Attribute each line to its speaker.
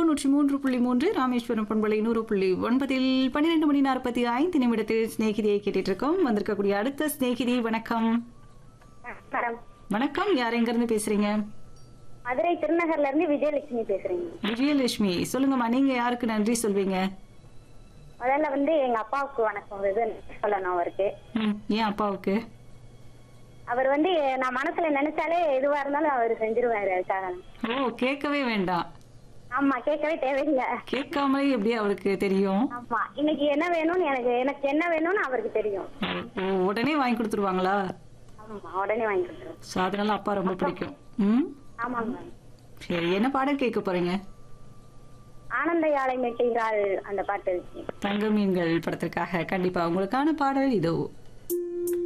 Speaker 1: நூற்றி மூன்று புள்ளி மூன்று ராமேஸ்வரம் பண்பலை நூறு புள்ளி ஒன்பதில் பன்னிரெண்டு மணி நாற்பத்தி ஐந்து நிமிடத்தில் சிநேகிதியை கேட்டுட்டு இருக்கோம் வந்திருக்கக்கூடிய அடுத்த சிநேகிதி வணக்கம்
Speaker 2: மேடம்
Speaker 1: வணக்கம் யார் எங்கிருந்து பேசுறீங்க
Speaker 2: மதுரை திருநகர்ல இருந்து விஜயலட்சுமி பேசுறேங்க
Speaker 1: விஜயலட்சுமி சொல்லுங்கம்மா நீங்க யாருக்கு நன்றி சொல்வீங்க
Speaker 2: முதல்ல வந்து எங்க அப்பாவுக்கு வணக்கம் இது சொல்லணும் அவருக்கு
Speaker 1: ம், ஏன் அப்பாவுக்கு
Speaker 2: அவர் வந்து நான் மனசுல நினைச்சாலே எதுவா இருந்தாலும் அவர் செஞ்சிருவாரு அதுக்காக
Speaker 1: ஓ கேட்கவே வேண்டாம்
Speaker 2: ஆமா கேட்கவே தேவையில்லை
Speaker 1: கேட்காமலே எப்படி அவருக்கு தெரியும்
Speaker 2: ஆமா இன்னைக்கு என்ன வேணும்னு எனக்கு எனக்கு என்ன வேணும்னு அவருக்கு தெரியும்
Speaker 1: ஓ உடனே வாங்கி கொடுத்துருவாங்களா
Speaker 2: ஆமா உடனே வாங்கி கொடுத்துருவோம்
Speaker 1: ஸோ அதனால அப்பா ரொம்ப பிடிக்கும் ம்
Speaker 2: ஆமாங்க மேம்
Speaker 1: சரி என்ன பாடல் கேட்க போறீங்க
Speaker 2: ஆனந்த யாழை மெட்டுகிறாள் அந்த பாட்டு இருக்கு
Speaker 1: தங்க மீன்கள் படத்திற்காக கண்டிப்பா உங்களுக்கான பாடல் இதோ